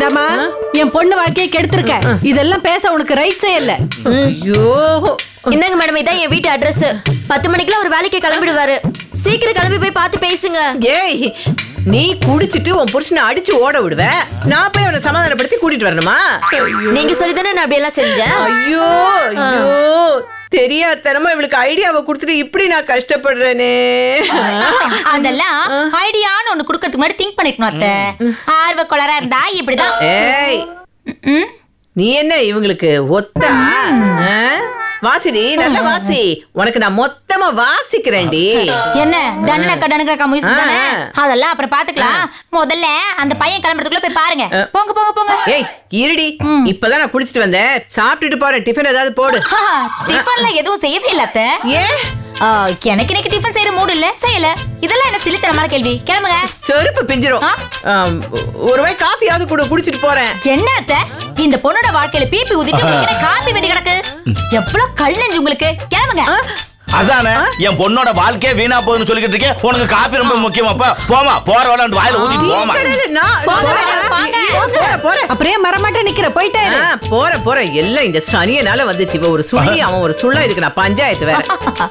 இந்தாம்மா என் பொண்ணு வாழ்க்கையை கெடுத்திருக்க இதெல்லாம் பேச உனக்கு ரைட்ஸே இல்ல ஐயோ இந்தாங்க மேடம் இதான் என் வீட்டு அட்ரஸ் பத்து மணிக்கெல்லாம் ஒரு வேலைக்கு கிளம்பிடுவாரு சீக்கிரம் கிளம்பி போய் பார்த்து பேசுங்க ஏய் நீ குடிச்சிட்டு உன் புருஷனை அடிச்சு ஓட விடுவ நான் போய் அவனை சமாதானப்படுத்தி கூட்டிட்டு வரணுமா நீங்க சொல்லிதானே நான் அப்படி எல்லாம் செஞ்சேன் ஐயோ ஐயோ தெரியாதனமா இவளுக்கு ஐடியாவை கொடுத்துட்டு இப்படி நான் கஷ்டப்படுறேனே அதெல்லாம் ஐடியான்னு ஒண்ணு குடுக்கறதுக்கு முன்னாடி திங்க் பண்ணிக்கணும் அத்தை ஆர்வ கொளரா இருந்தா இப்படிதான் ஏய் ம். நீ என்ன இவங்களுக்கு ஒத்தா ஆ? வாசிடி நல்ல வாசி உனக்கு நான் மொத்தமா வாசிக்கிறேன்டி என்ன தண்டனை கடனுக்கு முயற்சி தானே ஆ. அதெல்லாம் அப்புறம் பாத்துக்கலாம் முதல்ல அந்த பையன் கிளம்புறதுக்குள்ள போய் பாருங்க போங்க போங்க போங்க ஏய் இருடி இப்பதான் நான் குளிச்சிட்டு வந்தேன் சாப்பிட்டுட்டு போறேன் டிஃபன் ஏதாவது போடு டிஃபன்ல எதுவும் செய்யவே இல்ல அத்தை ஏன் ஆ, எனக்கு இன்னைக்கு டிஃபன் செய்யற மூடு இல்ல செய்யல இதெல்லாம் என்ன சிலித்தனமான கேள்வி கிளம்புங்க செருப்பு பிஞ்சிரும் ஆ? ஆம், ஒரு வாய் காஃபியாவது கூட குடிச்சிட்டு போறேன் என்ன அத்தை இந்த பொண்ணோட வாழ்க்கையில பிபி ஊதிட்டு உங்களுக்கு என்ன காப்பி வெடி கிடக்கு எவ்வளவு கல் நெஞ்சு உங்களுக்கு கிளம்புங்க அதானே என் பொண்ணோட வாழ்க்கையே வீணா போகுதுன்னு சொல்லிக்கிட்டு இருக்கேன் உனக்கு காப்பி ரொம்ப முக்கியமாப்பா போமா போற வேலை வாயில ஊத்திட்டு போமா கடவுளே, நான் போங்க, போறேன். போங்க, போங்க. போறேன், போறேன். அப்படியே மரமாட்ட நிக்கிற போயிட்டே இரு. ஆ, போறேன் போறேன் எல்லாம் இந்த சனியனால வந்துச்சு இவ ஒரு சுழி அவன் ஒரு சுள்ளா இதுக்கு நான் பஞ்சாயத்து வேற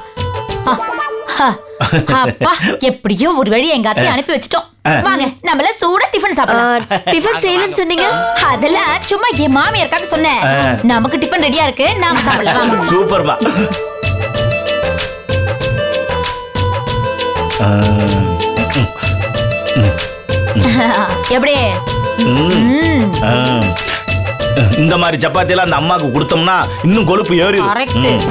அப்பா எப்படியோ ஒரு வழி எங்க அத்தை அனுப்பி வச்சிட்டோம் வாங்க நம்மள சூடா டிஃபன் சாப்பிடலாம் டிஃபன் செய்யலன்னு சொன்னீங்க அதெல்லாம் சும்மா என் மாமியாருக்காக சொன்னேன் நமக்கு டிஃபன் ரெடியா இருக்கு நாம சாப்பிடலாம் வாங்க. சூப்பர்பா எப்படி ம், இந்த மாதிரி சப்பாத்தி எல்லாம் அந்த அம்மாக்கு கொடுத்தோம்னா இன்னும் கொழுப்பு ஏறிடும் correct. ம்.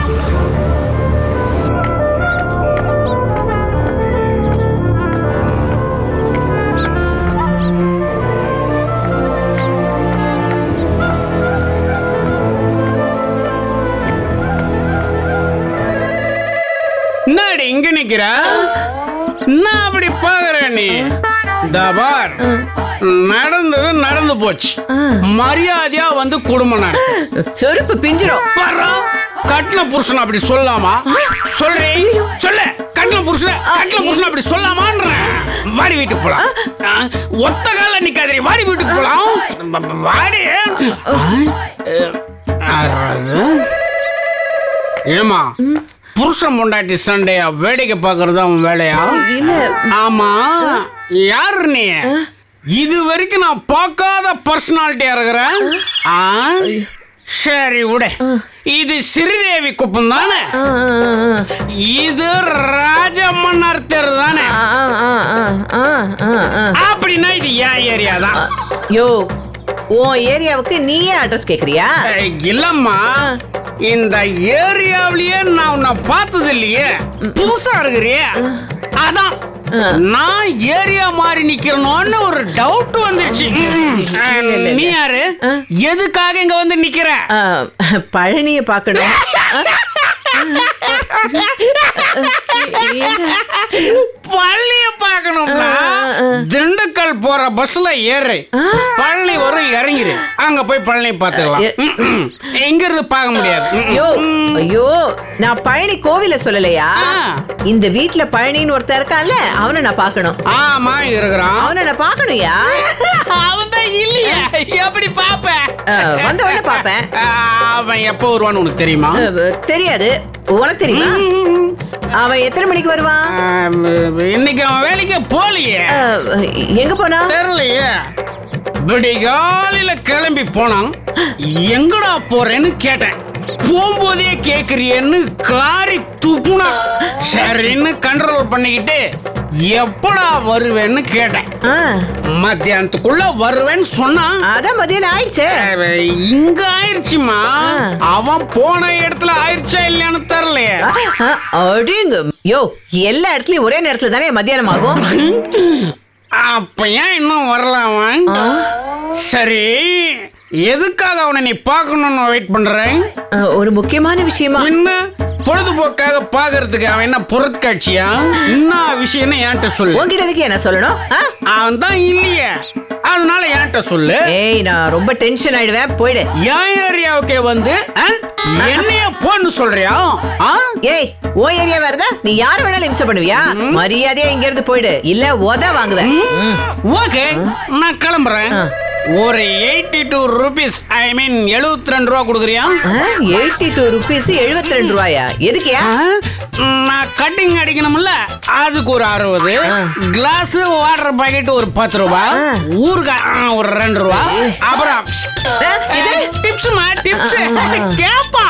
என்னடி இங்க நிக்கிற நான் அப்படி பாக்குற நீ தபார் நடந்தது நடந்து போச்சு மரியாதையா வந்து குடும்பம் நடத்து செருப்பு பிஞ்சிரும் பாரா கட்டின புருஷன் அப்படி சொல்லலாமா சொல்றேன் சொல்ல கட்டின புருஷன் கட்டின புருஷன் அப்படி சொல்லாமான்ற வாடி வீட்டுக்கு போலாம் ஆ, ஒத்த கால நிக்காதே வாடி வீட்டுக்கு போலாம் ப- ப- வாடி ஆ, அஹ், யாரது? ஏமா புருஷன் பொண்டாட்டி சண்டையா வேடிக்கை பாக்குறது அவன் வேலையா ஆமா யாரு நீ இது வரைக்கும் நான் பார்க்காத பர்சனாலிட்டியா இருக்கிறேன் ஆ? சரி விடு இது ஸ்ரீதேவி குப்பம் தானே ஆ, ஆ, இது ராஜமன்னார் தெரு தானே ஆ, ஆ, ஆ, ஆ, ஆ, ஆ. அப்படின்னா இது என் ஏரியா தான் யோ உன் ஏரியாவுக்கு நீயே அட்ரஸ் கேக்குறியா ஏய், இல்லம்மா இந்த ஏரியாவிலேயே நான் உன்னை பார்த்தது இல்லையே புதுசா இருக்கிறியே அதான் நான் ஏரியா மாறி நிக்கிறனோன்னு ஒரு டவுட் வந்துருச்சு அஹ், நீ யாரு எதுக்காக இங்க வந்து நிக்கிற ஆ, பழனிய பார்க்கணும் பழனிய பார்க்கணும்னா திண்டுக்கல் போற பஸ்ல ஏறு பழனி வரும் இறங்கிரு அங்க போய் பழனி பார்த்துக்கலாம் ம், ம். இங்க இருந்து பார்க்க முடியாது ம், ம். ஐயோ ஐயோ நான் பழனி கோவில சொல்லலையா ஆ. இந்த வீட்ல பழனின்னு ஒருத்தன் இருக்கான்ல அவனை நான் பார்க்கணும் ஆமா இருக்கிறான் அவனை நான் பார்க்கணும்யா அவன் தான் இல்லையே எப்படி பாப்ப ஆ, வந்த உடனே பார்ப்பேன் அவன் எப்போ வருவான்னு உனக்கு தெரியுமா அஹ், தெரியாது உனக்கு தெரியுமா அவன் எத்தனை மணிக்கு வருவான் ஆம், இன்னைக்கு அவன் வேலைக்கு போலியே அஹ், எங்க போனா தெரியலையே விடிகாலையில கிளம்பி போனான் எங்கடா போறேன்னு கேட்டேன் போகும்போதே கேக்குறியேன்னு காரி துப்புனா சரின்னு கண்ட்ரோல் பண்ணிக்கிட்டு எப்படா வருவேன்னு கேட்டேன் ஆ, மத்தியானத்துக்குள்ள வருவேன்னு சொன்னான் அதான் மதியானம் ஆயிடுச்சே அஹ், இங்க ஆயிருச்சுமா அவன் போன இடத்துல ஆயிருச்சா இல்லையான்னு தெரியலையே ஆ, அடிங்க யோ எல்லா இடத்துலயும் ஒரே நேரத்துல தானே மத்தியானம் ஆகும் அப்ப ஏன் இன்னும் வரல அவன் சரி எதுக்காக அவனை நீ பார்க்கணும்னு வெயிட் பண்றேன் அஹ், ஒரு முக்கியமான விஷயமா என்ன பொழுதுபோக்காக பாக்குறதுக்கு அவன் என்ன பொருட்காட்சியா என்ன விஷயம்னு என்கிட்ட சொல்லு உன்கிட்ட எதுக்கு என்ன சொல்லணும் ஆ? அவன் தான் இல்லையே அதனால என்கிட்ட சொல்லு ஏய் நான் ரொம்ப டென்ஷன் ஆயிடுவேன் போயிடு என் ஏரியாவுக்கே வந்து ஆ? என்னைய போன்னு சொல்றியா ஆ? ஏய் ஓ ஏரியா வருதா நீ யார் வேணாலும் இம்சை பண்ணுவியா மரியாதையா இங்க இருந்து போயிடு இல்ல உத வாங்குவேன் ம். ஓகே நான் கிளம்புறேன் ஒரு eighty two rupees I mean எழுபத்தி ரெண்டு ரூபா கொடுக்குறியா எயிட்டி டூ ருபீஸ் எழுபத்தி ரெண்டு ரூபாயா எதுக்கியா ஆ? நான் கட்டிங் அடிக்கணும்ல அதுக்கு ஒரு அறுபது கிளாஸ் வாட்டர் பாக்கெட் ஒரு பத்து ரூபா ஊறுகாய் ஆ, ஒரு ரெண்டு ரூபா அப்புறம் டிப்ஸ்மா டிப்ஸ் கேப்பா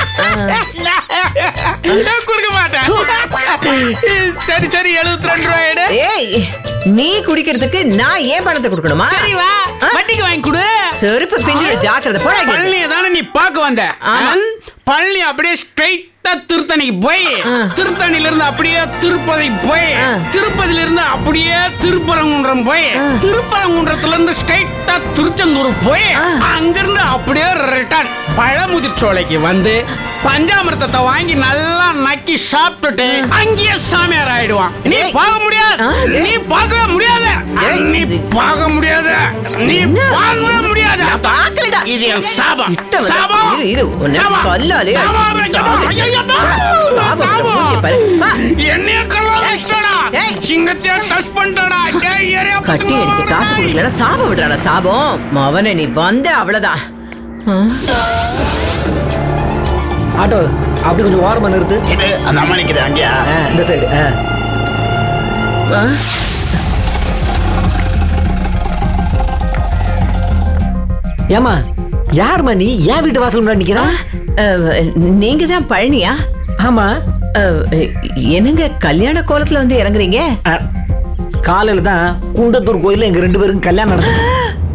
நான் கொடுக்க மாட்டேன் சரி சரி எழுபத்தி ரெண்டு ரூபாய் எடு ஏய் நீ குடிக்கிறதுக்கு நான் ஏன் பணத்தை கொடுக்கணுமா சரி வா வட்டிக்கு வாங்கி கொடு செருப்பு பிஞ்சு ஜாக்கிரதை போடா இங்க. பழனியை தானே நீ பார்க்க வந்த ஆமா. ஆ? பழனி அப்படியே ஸ்ட்ரைட்டா திருத்தணிக்கு போய் திருத்தணில இருந்து அப்படியே திருப்பதி போய் திருப்பதியில இருந்து அப்படியே திருப்பரங்குன்றம் போய் திருப்பரங்குன்றத்துல இருந்து ஸ்ட்ரைட்டா திருச்செந்தூர் போய் அங்கிருந்து அப்படியே ரிட்டர்ன் பழமுதிர்ச்சோலைக்கு வந்து பஞ்சாமிர்தத்தை வாங்கி நல்லா நக்கி சாப்பிட்டுட்டு அங்கேயே சாமியார் ஆயிடுவான் நீ ஏய். பார்க்க முடியாது ஆ, ஏய். நீ பார்க்கவே முடியாது ஏய், நீ இது- பார்க்க முடியாது நீ என்ன? பார்க்கவே முடியாது நான் பார்க்கலடா. இது என் சாபம் கிட்ட வர. சாபம் இரு, இரு. உன்னை சாபம். கல்லாலே சாபம். அடிச்சு சாபம். சாபம். ஐயோ, அப்பா. சாபம். சாபம். மூஞ்சிய பாரு. வா. என்னைய கல்லால அடிச்சிட்டடா. ஏய். சிங்கத்தையே touch பண்ணிட்டடா. ஏய், ஏரியா கட்டி எனக்கு காசு கொடுக்கலன்னா சாபம் விடுறானா சாபம் மவனை நீ வந்த அவ்வளவுதான் ஆட்டோ அப்படி கொஞ்சம் ஓரமா நிறுத்து இது அந்த அம்மா நிக்குது அங்கேயா ஆ, இந்த சைடு ஆ? ஏமா யாரும்மா நீ ஏன் வீட்டு வாசல் முன்னாடி நிக்கிறான் அஹ், நீங்க தான் பழனியா ஆமா அஹ், என்னங்க கல்யாண கோலத்துல வந்து இறங்குறீங்க அ, காலையில தான் குண்டத்தூர் கோயில்ல எங்க ரெண்டு பேருக்கும் கல்யாணம் நடந்தது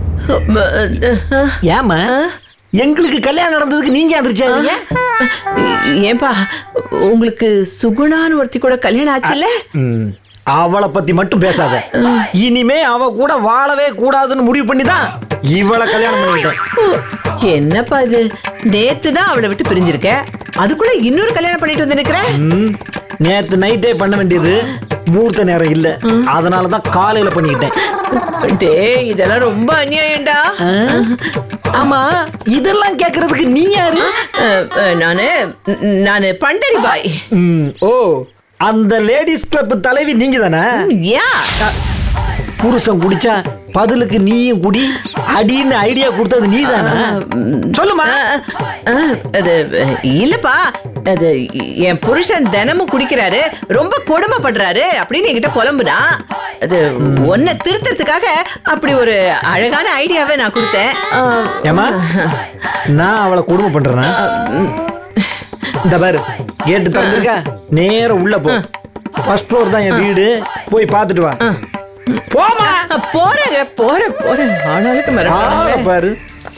ஏமா எங்களுக்கு கல்யாணம் நடந்ததுக்கு நீங்க அதிர்ச்சியாதீங்க ஏன்பா உங்களுக்கு சுகுணான்னு ஒருத்தி கூட கல்யாணம் ஆச்சுல்ல ம், அவளை பத்தி மட்டும் பேசாத இனிமே அவ கூட வாழவே கூடாதுன்னு முடிவு பண்ணி தான் இவளை கல்யாணம் பண்ணிட்டேன் என்னப்பா இது நேத்து தான் அவளை விட்டு பிரிஞ்சிருக்க அதுக்குள்ள இன்னொரு கல்யாணம் பண்ணிட்டு வந்து நிக்கிறேன் ம், நேத்து நைட்டே பண்ண வேண்டியது மூர்த்த நேரம் இல்ல அதனால தான் காலையில பண்ணிக்கிட்டேன் டேய் இதெல்லாம் ரொம்ப அநியாயம்டா ஆ? ஆமா இதெல்லாம் கேக்குறதுக்கு நீ யாரு அஹ், அஹ், நானு நானு பண்டரி பாய் ம், ஓ அந்த லேடிஸ் கிளப் தலைவி நீங்க தானே யா புருஷன் குடிச்சா பதிலுக்கு நீயும் குடி அடின்னு ஐடியா கொடுத்தது நீ தானே சொல்லுமா அஹ், அஹ், அது அஹ், இல்லப்பா அது என் புருஷன் தினமும் குடிக்கிறாரு ரொம்ப கொடுமைப்படுறாரு அப்படின்னு என்கிட்ட புலம்புனா அது ஒன்ன திருத்தறதுக்காக அப்படி ஒரு அழகான ஐடியாவை நான் கொடுத்தேன் அஹ், ஏமா நான் அவளை கொடுமை பண்றேனா இந்த பாரு கேட்டு திறந்திருக்கா நேரா உள்ள போ ஃபர்ஸ்ட் ஃப்ளோர் தான் என் வீடு போய் பார்த்துட்டு வா போமா போறேங்க போறேன் போறேன் ஆனாலுக்கு ஆளை மிரட்டுறாங்க. பாரு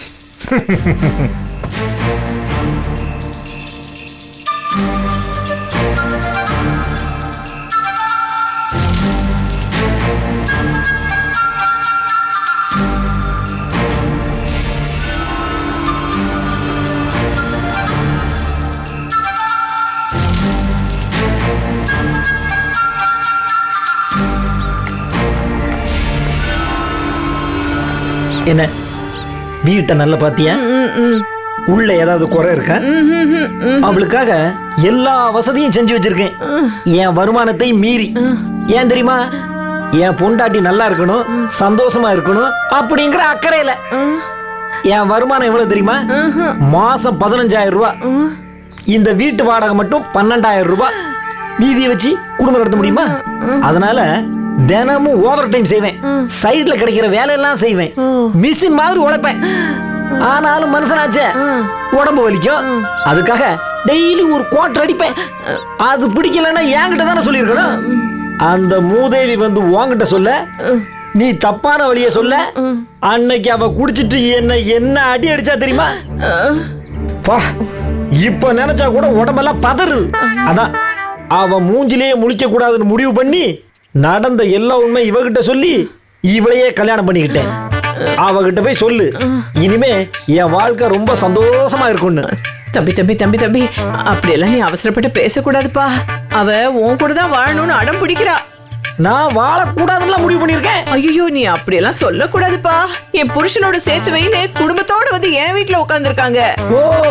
என்ன வீட்டை நல்லா பாத்தியா உள்ள ஏதாவது குறை இருக்கா அவளுக்காக எல்லா வசதியும் செஞ்சு வச்சிருக்கேன் என் வருமானத்தை மீறி ஏன் தெரியுமா என் பொண்டாட்டி நல்லா இருக்கணும் சந்தோஷமா இருக்கணும் அப்படிங்கிற அக்கறையில என் வருமானம் எவ்வளவு தெரியுமா மாசம் பதினஞ்சாயிரம் ரூபாய் இந்த வீட்டு வாடகை மட்டும் பன்னெண்டாயிரம் ரூபாய் மீதியை வச்சு குடும்பம் நடத்த முடியுமா அதனால தினமும் ஓவர் டைம் செய்வேன் சைடுல கிடைக்கிற வேலையெல்லாம் செய்வேன் மிஷின் மாதிரி உழைப்பேன் ஆனாலும் மனுஷனாச்சே உடம்பு வலிக்கும் அதுக்காக டெய்லி ஒரு குவார்டர் அடிப்பேன் அது பிடிக்கலன்னா என்கிட்ட தானே சொல்லியிருக்கணும் அந்த மூதேவி வந்து உன்கிட்ட சொல்ல நீ தப்பான வழிய சொல்ல அன்னைக்கு அவ குடிச்சிட்டு என்ன என்ன அடி அடிச்சா தெரியுமா பா இப்ப நினைச்சா கூட உடம்பெல்லாம் பதறுது அதான் அவ மூஞ்சிலேயே முழிக்க கூடாதுன்னு முடிவு பண்ணி நடந்த எல்லா உண்மை இவகிட்ட சொல்லி இவளையே கல்யாணம் பண்ணிக்கிட்டேன் அவகிட்ட போய் சொல்லு இனிமே என் வாழ்க்கை ரொம்ப சந்தோஷமா இருக்கும்னு தம்பி தம்பி தம்பி தம்பி அப்படியெல்லாம் நீ அவசரப்பட்டு பேசக்கூடாதுப்பா அவ உன் கூட தான் வாழணும்னு அடம் பிடிக்கிறா நான் வாழக்கூடாதுன்னு முடிவு பண்ணியிருக்கேன் ஐயோ நீ அப்படியெல்லாம் சொல்லக்கூடாதுப்பா என் புருஷனோட சேர்த்து வைன்னு குடும்பத்தோட வந்து என் வீட்டுல உட்காந்துருக்காங்க ஓ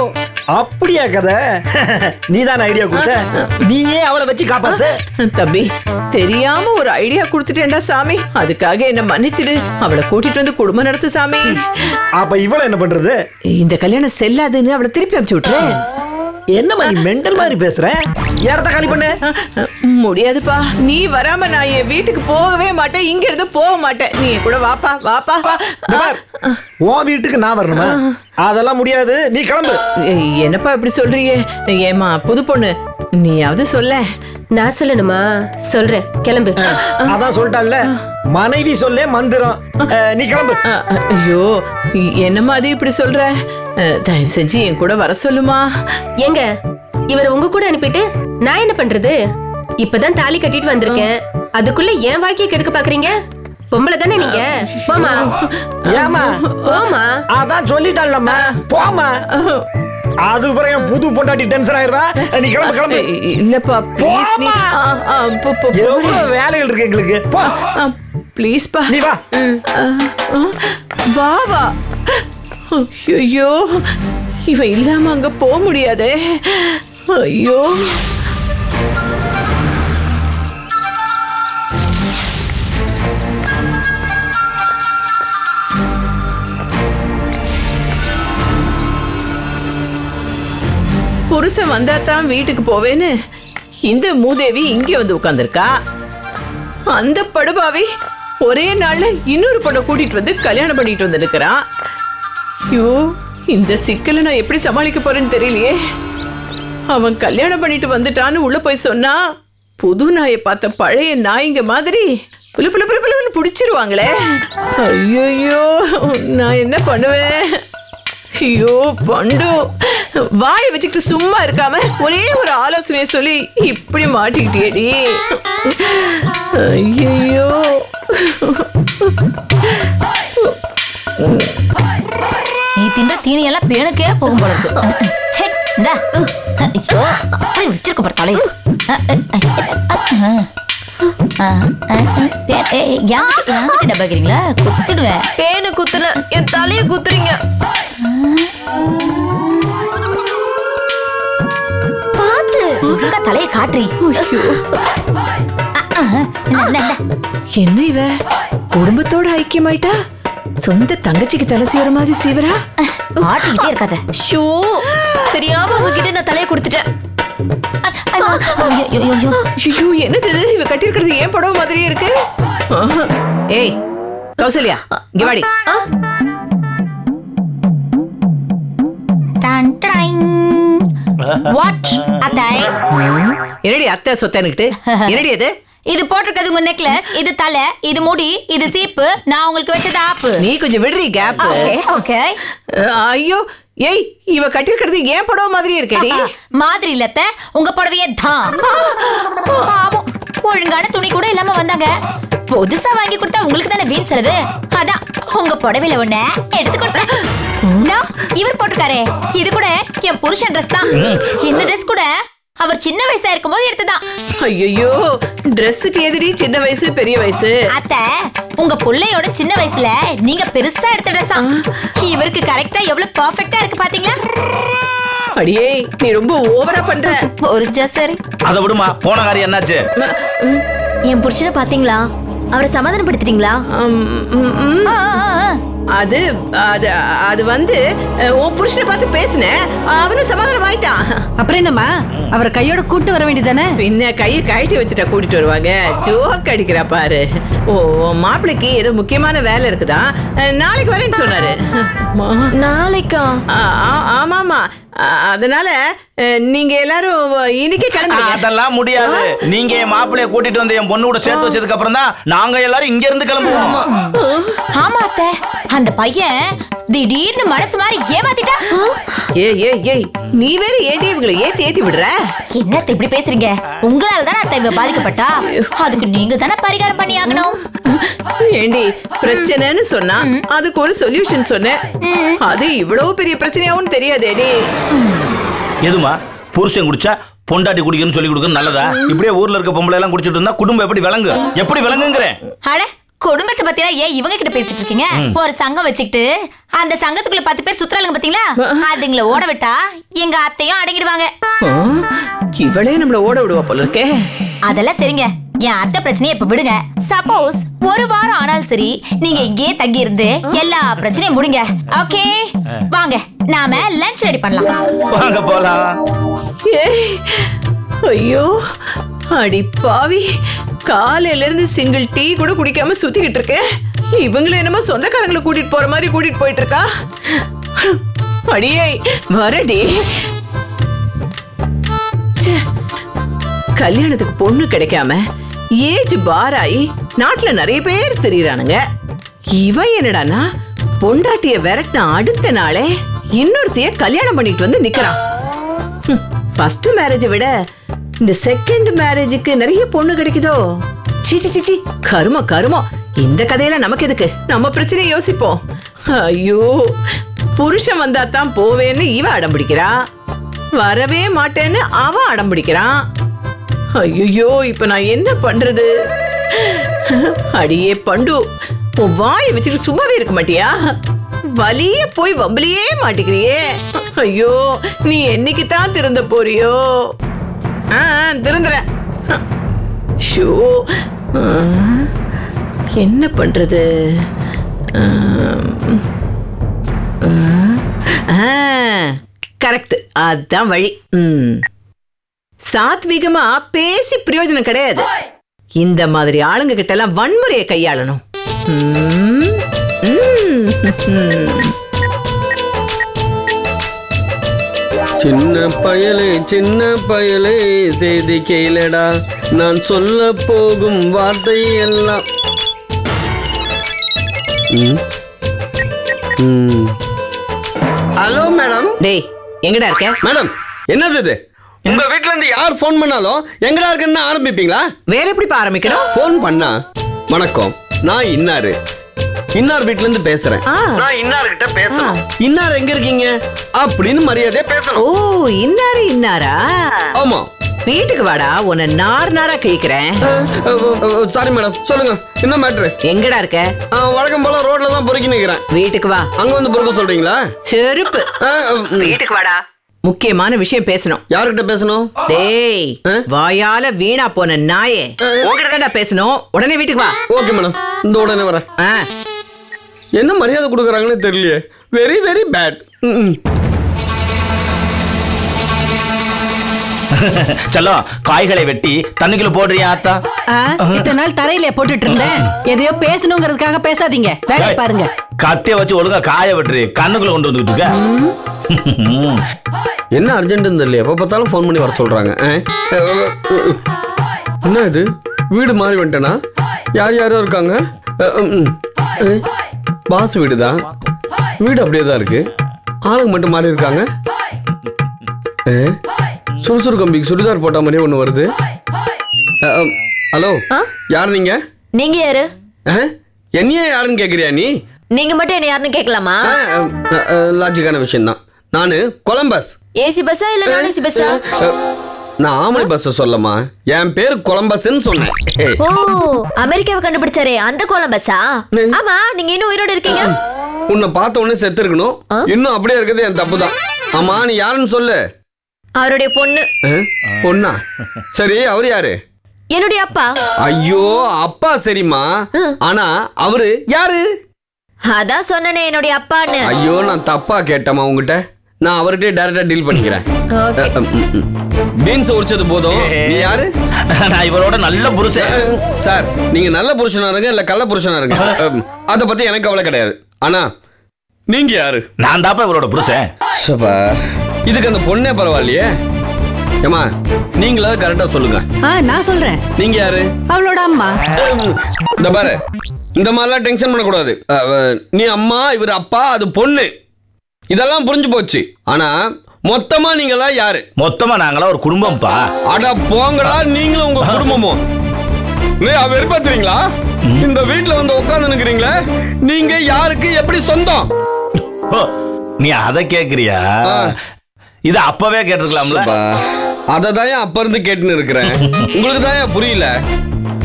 அப்படியா கதை நீதான் ஐடியா கொடுத்த நீயே அவளை வச்சு காப்பாத்து தம்பி தெரியாம ஒரு ஐடியா கொடுத்துட்டேன்டா சாமி அதுக்காக என்ன மன்னிச்சிடு அவளை கூட்டிட்டு வந்து குடும்பம் நடத்து சாமி அப்ப இவள என்ன பண்றது இந்த கல்யாணம் செல்லாதுன்னு அவளை திருப்பி அனுப்பிச்சு விட்டுறேன் என்னம்மா நீ மெண்டல் மாதிரி பேசுற யாரத்த காலி பண்ணு முடியாதுப்பா நீ வராம நான் என் வீட்டுக்கு போகவே மாட்டேன் இங்க இருந்து போக மாட்டேன் நீ என் கூட வாப்பா வாப்பா வா. இந்த பார், உன் வீட்டுக்கு நான் வரணுமா அதெல்லாம் முடியாது நீ கிளம்பு ஏய், என்னப்பா இப்படி சொல்றீங்க ஏமா புது பொண்ணு நீயாவது சொல்ல நான் சொல்லணுமா சொல்றேன் கிளம்பு அதான் சொல்லிட்டான்ல மனைவி சொல்லே மந்திரம் அஹ், நீ கிளம்பு அ- அ- ஐயோ என்னம்மா அது இப்படி சொல்ற அ, தயவு செஞ்சு என் கூட வர சொல்லுமா ஏங்க இவரை உங்க கூட அனுப்பிட்டு நான் என்ன பண்றது இப்பதான் தாலி கட்டிட்டு வந்திருக்கேன் அதுக்குள்ள என் வாழ்க்கையை கெடுக்க பாக்குறீங்க பொம்பளை தானே நீங்க போமா ஏமா போமா அதான் சொல்லிட்டான்லம்மா போமா அதுக்கு பிறகு என் புது பொண்டாட்டி டென்ஷன் ஆயிருவா நீ கிளம்பு கிளம்பு இ- இல்லப்பா ப்ளீஸ் நீ போம்மா. ஆ, ஆ, போ, போ, எவ்வளவு போறேன். வேலைகள் இருக்கு எங்களுக்கு போ ப்ளீஸ்ப்பா நீ வா ஆ, ஆ, வா வா ஐயோ இவன் இல்லாம அங்க போக முடியாதே ஐயோ புருஷன் வந்தா தான் வீட்டுக்கு போவேன்னு இந்த மூதேவி இங்கே வந்து உட்கார்ந்திருக்கா அந்த படுபாவி ஒரே நாள்ல இன்னொரு பொண்ணை கூட்டிட்டு வந்து கல்யாணம் பண்ணிட்டு வந்திருக்கிறான் ஐயோ இந்த சிக்கலை நான் எப்படி சமாளிக்க போறேன்னு தெரியலையே அவன் கல்யாணம் பண்ணிட்டு வந்துட்டான்னு உள்ள போய் சொன்னா புது நாயை பார்த்த பழைய நாய்ங்க மாதிரி புலு புலு புலு புலுன்னு பிடிச்சிருவாங்களே ஐயோ நான் என்ன பண்ணுவேன் ஐயோ பண்டு வாயை வச்சுக்கிட்டு சும்மா இருக்காம ஒரே ஒரு ஆலோசனையை சொல்லி இப்படி மாட்டிக்கிட்டியேடி ஐயோ நீ தின்ற தீனி எல்லாம் பேனுக்கே போகும் போல இருக்கு ச்சே, இந்தா. ஐயோ அப்படி வச்சிருக்க பாரு தலை யாங்கிட்ட டப்பாக்கிறீங்களா குத்திடுவேன் பேனு குத்துல என் தலைய குத்துறீங்க பார்த்து ஒழுங்கா தலையை காட்டுறீ என்ன இவ குடும்பத்தோட ஐக்கியமாயிட்டா சொந்த தங்கச்சிக்கு தலை சீவர மாதிரி சீவரா காட்டிக்கிட்டே இருக்காத ஷூ தெரியாம உங்ககிட்ட நான் தலைய கொடுத்துட்டேன் ஐயோ, ஐயோ, ஐயோ, ஐயோ. ஐயோ என்னது இது இவ கட்டியிருக்கிறது ஏன் புடவை மாதிரியே இருக்கு ஆஹா. ஏய் கௌசல்யா இங்க வாடி டன், டன். What? அத்தை என்னடி அத்தை சொத்தனுக்கிட்டு என்னடி அது இது போட்டிருக்கிறது உங்க நெக்லஸ் இது தலை இது முடி இது சீப்பு நான் உங்களுக்கு வச்சது ஆப்பு நீ கொஞ்சம் விடுறி கேப் ஓகே ஓகே ஐயோ ஏய் இவ கட்டியிருக்கிறது ஏன் புடவை மாதிரியே இருக்கேடி மாதிரி இல்லத்த உங்க புடவையே தான் பாவம் ஒழுங்கான துணி கூட இல்லாம வந்தாங்க புதுசா வாங்கி கொடுத்தா உங்களுக்கு தானே வீண் செலவு அதான் உங்க புடவையில ஒண்ணு எடுத்து கொடுத்தேன் இந்தா, இவர் போட்டிருக்காரே இது கூட என் புருஷன் ட்ரெஸ் தான் இந்த ட்ரெஸ் கூட அவர் சின்ன வயசா இருக்கும்போது எடுத்ததான் ஐயோ ட்ரெஸ்ஸுக்கு எதிரி சின்ன வயசு பெரிய வயசு அத்த உங்க புள்ளையோட சின்ன வயசுல நீங்க பெருசா எடுத்த ட்ரெஸ்ஸா இவருக்கு கரெக்டா எவ்வளவு பெர்ஃபெக்ட்டா இருக்கு பாத்தீங்களா அடியே நீ ரொம்ப ஓவரா பண்ற பொரிச்சா சரி அதை விடுமா போன காரியம் என்னாச்சு ம, ம், என் புருஷனை பாத்தீங்களா அவரை சமாதானப்படுத்திட்டீங்களா ம், ம், ம். ஆ, ஆ, ஆ. அது அது அது வந்து அஹ், உன் புருஷனை பார்த்து பேசினேன் அவனும் சமாதானம் ஆயிட்டான் அப்புறம் என்னம்மா அவரை கையோட கூட்டு வர வேண்டியதானே பின்ன கையை கழட்டி வச்சுட்டா கூட்டிட்டு வருவாங்க ஜோக் அடிக்கிறா பாரு ஓ உன் மாப்பிளைக்கு ஏதோ முக்கியமான வேலை இருக்குதா அஹ், நாளைக்கு வரேன்னு சொன்னாரு அம்மா. நாளைக்கா ஆ, ஆ- ஆமாமா அ- அதனால அஹ், நீங்க எல்லாரும் இன்னைக்கே கிளம்புங்க அதெல்லாம் முடியாது நீங்க என் மாப்பிளைய கூட்டிட்டு வந்து என் பொண்ணு கூட சேர்த்து வச்சதுக்கு அப்புறம் தான் நாங்க எல்லாரும் இங்க இருந்து கிளம்புவோம் ஆமா அத்தை அந்த பையன் திடீர்னு மனசு மாதிரி ஏமாத்திட்டா ஏய் ஏய் ஏய் நீ வேற ஏடி இவங்களை ஏத்தி ஏத்தி விடுற என்னத்த இப்படி பேசுறீங்க உங்களால தானே அத்தை இவ பாதிக்கப்பட்டா அதுக்கு நீங்க தானே பரிகாரம் பண்ணி ஆகணும் ஏண்டி பிரச்சனைன்னு சொன்னா அதுக்கு ஒரு சொல்யூஷன் சொன்னேன் அது இவ்வளவு பெரிய பிரச்சனையாவும் தெரியாதேடி எதுமா புருஷன் குடிச்சா பொண்டாட்டி குடிக்கணும்னு சொல்லி கொடுக்கணும் நல்லதா இப்படியே ஊர்ல இருக்க பொம்பளை எல்லாம் குடிச்சிட்டு இருந்தா குடும்பம் எப்படி விளங்கு எப்படி விளங்குங்கிறேன் அட குடும்பத்தை பத்தி எல்லாம் ஏன் இவங்க கிட்ட பேசிட்டு இருக்கீங்க ஒரு சங்கம் வச்சுக்கிட்டு அந்த சங்கத்துக்குள்ள பத்து பேர் சுத்துறாளுங்க பாத்தீங்களா அதுங்கள ஓட விட்டா எங்க அத்தையும் அடங்கிடுவாங்க ஆ, இவளே நம்மள ஓட விடுவா போல இருக்கே அதெல்லாம் சரிங்க என் அத்தை பிரச்சனையை இப்ப விடுங்க சப்போஸ் ஒரு வாரம் ஆனாலும் சரி நீங்க இங்கேயே தங்கி இருந்து எல்லா பிரச்சனையும் முடிங்க ஓகே வாங்க நாம லஞ்ச் ரெடி பண்ணலாம் வாங்க போலாம் ஏய் ஐயோ அடி பாவி காலையில இருந்து சிங்கிள் டீ கூட குடிக்காம சுத்திக்கிட்டு இருக்கேன் இவங்கள என்னமோ சொந்தக்காரங்களை கூட்டிட்டு போற மாதிரி கூட்டிட்டு போயிட்டு இருக்கா அடியே வரடி ச்சே, கல்யாணத்துக்கு பொண்ணு கிடைக்காம ஏஜ் பாராயி நாட்டுல நிறைய பேர் தெரியறானுங்க இவன் என்னடான்னா பொண்டாட்டிய விரட்டின அடுத்த நாளே இன்னொருத்தைய கல்யாணம் பண்ணிட்டு வந்து நிக்கிறான் ஃபர்ஸ்ட் மேரேஜை விட இந்த செகண்ட் மேரேஜுக்கு நிறைய பொண்ணு கிடைக்குதோ சீச்சி சீச்சி கருமம் கருமம் இந்த கதையெல்லாம் நமக்கு எதுக்கு நம்ம பிரச்சனையை யோசிப்போம் ஐயோ புருஷன் வந்தா தான் போவேன்னு இவ அடம் பிடிக்கிறா வரவே மாட்டேன்னு அவன் அடம் பிடிக்கிறான் ஐயோ இப்ப நான் என்ன பண்றது அடியே பண்டு உன் வாயை வச்சுட்டு சும்மாவே இருக்க மாட்டியா வலிய போய் வம்பலியே மாட்டிக்கிறியே ஐயோ நீ என்னைக்கு தான் திருந்த போறியோ ஆ ஆ, திருந்துறேன் ஷோ ஆ, என்ன பண்றது கரெக்ட் அதான் வழி ம் சாத்வீகமா பேசி பிரயோஜனம் கிடையாது இந்த மாதிரி ஆளுங்க கிட்ட எல்லாம் வன்முறையை கையாளணும் ம், ம். சின்ன பயலே சின்ன பயலே செய்தி கேளடா நான் சொல்ல போகும் வார்த்தை எல்லாம் ம். ம். ஹலோ மேடம் டேய் எங்கடா இருக்க மேடம் என்னது இது உங்க வீட்ல இருந்து யார் ஃபோன் பண்ணாலும் எங்கடா இருக்குன்னு ஆரம்பிப்பீங்களா வேற எப்படி ஆரம்பிக்கணும் ஃபோன் பண்ணா வணக்கம் நான் இன்னாரு இன்னார் வீட்ல இருந்து பேசுறேன் ஆ. நான் இன்னார் கிட்ட பேசணும் இன்னார் எங்க இருக்கீங்க அப்படின்னு மரியாதையா ஓ பேசணும் இன்னாரு இன்னாரா ஆமா வீட்டுக்கு வாடா உன்னை நார் நாரா கிழிக்கிறேன் சாரி மேடம் சொல்லுங்க என்ன மேட்ரு எங்கடா இருக்க வழக்கம் போல ரோட்ல தான் பொறுக்கி நிக்கிறேன் வீட்டுக்கு வா அங்க வந்து பொறுக்க சொல்றீங்களா செருப்பு ஆ, ம். வீட்டுக்கு வாடா முக்கியமான விஷயம் பேசணும் யார்கிட்ட பேசணும் டேய் ஆ? வாயால வீணா போன நாயே உங்ககிட்ட தான்டா பேசணும் உடனே வீட்டுக்கு வா ஓகே மேடம் இந்த உடனே வரேன் ஆ, என்ன மரியாதை கொடுக்குறாங்கன்னு தெரியலையே வெரி வெரி பேட் செல்லம் காய்களை வெட்டி தண்ணிக்குள்ள போடுறியா ஆத்தா ஆ, இத்தனை நாள் தரையில போட்டுட்டு இருந்தேன் எதையோ பேசணுங்கிறதுக்காக பேசாதீங்க வேலையை பாருங்க கத்திய வச்சு ஒழுங்கா காய வெட்டுரு கண்ணுக்குள்ள கொண்டு வந்துட்டு இருக்க என்ன அர்ஜென்ட்னு தெரியல எப்போ பார்த்தாலும் ஃபோன் பண்ணி வர சொல்றாங்க ஆ? என்ன இது வீடு மாறி வந்துட்டேனா யார் யாரோ இருக்காங்க பாஸ் வீடு தான் வீடு அப்படியே தான் இருக்கு ஆளுங்க மட்டும் மாறி இருக்காங்க ஆ? சுறுசுறு கம்பிக்கு சுடிதார் போட்ட மாதிரியே ஒன்று வருது அ, அம், ஹலோ யார் நீங்க நீங்க யாரு ஆ? என்னையே யாருன்னு கேட்குறியா நீ நீங்க மட்டும் என்ன யாருன்னு கேட்கலாமா லாஜிக்கான விஷயம்தான் நான் கொலம்பஸ் ஏசி பஸ்ஸா இல்ல நான் ஏசி பஸ்ஸா அஹ், நான் ஆம்பளை பஸ் சொல்லமா என் பேர் கொலம்பஸ்ன்னு சொன்னேன் ஓ அமெரிக்காவை கண்டுபிடிச்சாரே அந்த கோலம் பஸ்ஸா ஆமா நீங்க இன்னும் உயிரோட இருக்கீங்க உன்னை பார்த்த உடனே செத்து இருக்கணும் இன்னும் அப்படியே இருக்கிறது என் தப்பு தான் ஆமா நீ யாருன்னு சொல்லு அவருடைய பொண்ணு அஹ், பொண்ணா சரி அவர் யாரு என்னுடைய அப்பா ஐயோ அப்பா சரிம்மா ஆனா அவரு யாரு அதான் சொன்னனே என்னுடைய அப்பான்னு ஐயோ நான் தப்பா கேட்டேம்மா உங்ககிட்ட நான் அவர்கிட்ட டைரக்டா டீல் பண்ணிக்கிறேன் ஓகே பீன்ஸ் உரிச்சது போதும் நீ யாரு நான் இவரோட நல்ல புருஷன் அஹ், சார் நீங்க நல்ல புருஷனா இருங்க இல்ல கள்ள புருஷனா இருங்க அஹ், அத பத்தி எனக்கு கவலை கிடையாது ஆனா நீங்க யாரு நான் தாப்பா இவரோட புருஷன் சபா இதுக்கு அந்த பொண்ணே பரவாயில்லையே ஏமா நீங்களா கரெக்டா சொல்லுங்க ஆ நான் சொல்றேன் நீங்க யாரு அவளோட அம்மா இந்த பாரு இந்த மாதிரிலாம் டென்ஷன் பண்ணக்கூடாது அஹ், அஹ், நீ அம்மா இவர் அப்பா அது பொண்ணு இதெல்லாம் புரிஞ்சு போச்சு ஆனா மொத்தமா நீங்களாம் யாரு மொத்தமா நாங்களாம் ஒரு குடும்பம்ப்பா அட போங்கடா நீங்களும் உங்க குடும்பமும் ஏய், அவ வெறுப்பாத்துறீங்களா இந்த வீட்ல வந்து உட்கார்ந்து நிக்கிறீங்களே நீங்க யாருக்கு எப்படி சொந்தம் ஓ, நீ அதை கேக்குறியா ஆ. இது அப்பவே கேட்டிருக்கலாம்ல அதை தான் அப்ப இருந்து கேட்டுன்னு இருக்கிறேன் உங்களுக்கு தான் புரியல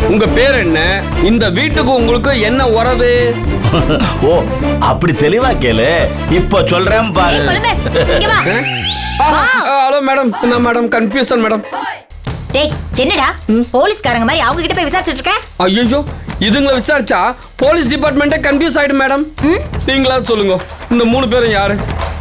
உங்க பேர் என்ன இந்த வீட்டுக்கு உங்களுக்கு என்ன உறவு ஓ அப்படி தெளிவா கேளு இப்ப சொல்றேன் பாரு ஏய், கொலம்பஸ், இங்க வா. ஹலோ மேடம் என்ன மேடம் கன்ஃபியூஷன் மேடம் டேய் என்னடா போலீஸ்காரங்க மாதிரி அவங்க கிட்ட போய் விசாரிச்சுட்டு இருக்க ஐயோ இதுங்களை விசாரிச்சா போலீஸ் டிபார்ட்மெண்ட்டே கன்ஃபியூஸ் ஆயிடும் மேடம் நீங்களா சொல்லுங்க இந்த மூணு பேரும் யாரு